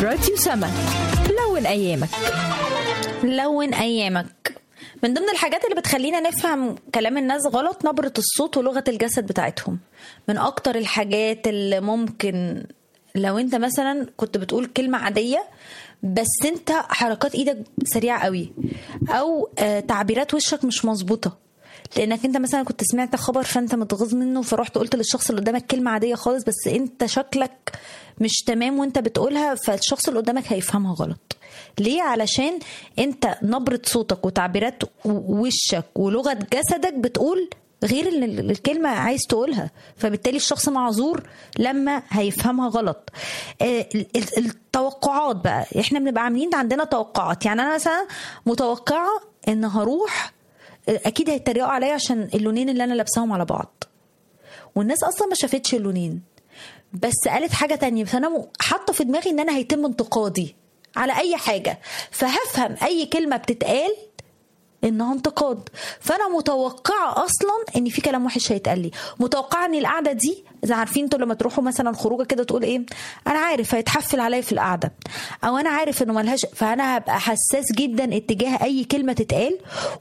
راديو سما لون أيامك لون ايامك من ضمن الحاجات اللي بتخلينا نفهم كلام الناس غلط نبرة الصوت ولغة الجسد بتاعتهم من اكتر الحاجات اللي ممكن لو انت مثلا كنت بتقول كلمة عادية بس انت حركات ايدك سريعة قوي او آه، تعبيرات وشك مش مظبوطة لانك انت مثلا كنت سمعت خبر فانت متغاظ منه فرحت قلت للشخص اللي قدامك كلمة عادية خالص بس انت شكلك مش تمام وانت بتقولها فالشخص اللي قدامك هيفهمها غلط ليه علشان انت نبرة صوتك وتعبيرات وشك ولغة جسدك بتقول غير اللي الكلمة عايز تقولها فبالتالي الشخص معذور لما هيفهمها غلط آه، ال- ال- التوقعات بقى احنا بنبقى عاملين عندنا توقعات يعني انا مثلا متوقعة ان هروح آه، اكيد هيتريقوا عليا عشان اللونين اللي انا لابساهم على بعض والناس اصلا ما شافتش اللونين بس قالت حاجه تانية فانا م- حاطه في دماغي ان انا هيتم انتقادي على اي حاجه فهفهم اي كلمه بتتقال انها انتقاد فانا متوقعه اصلا ان في كلام وحش هيتقال لي متوقعه ان القعده دي اذا عارفين انتوا لما تروحوا مثلا خروجه كده تقول ايه انا عارف هيتحفل عليا في القعده او انا عارف انه ملهاش فانا هبقى حساس جدا اتجاه اي كلمه تتقال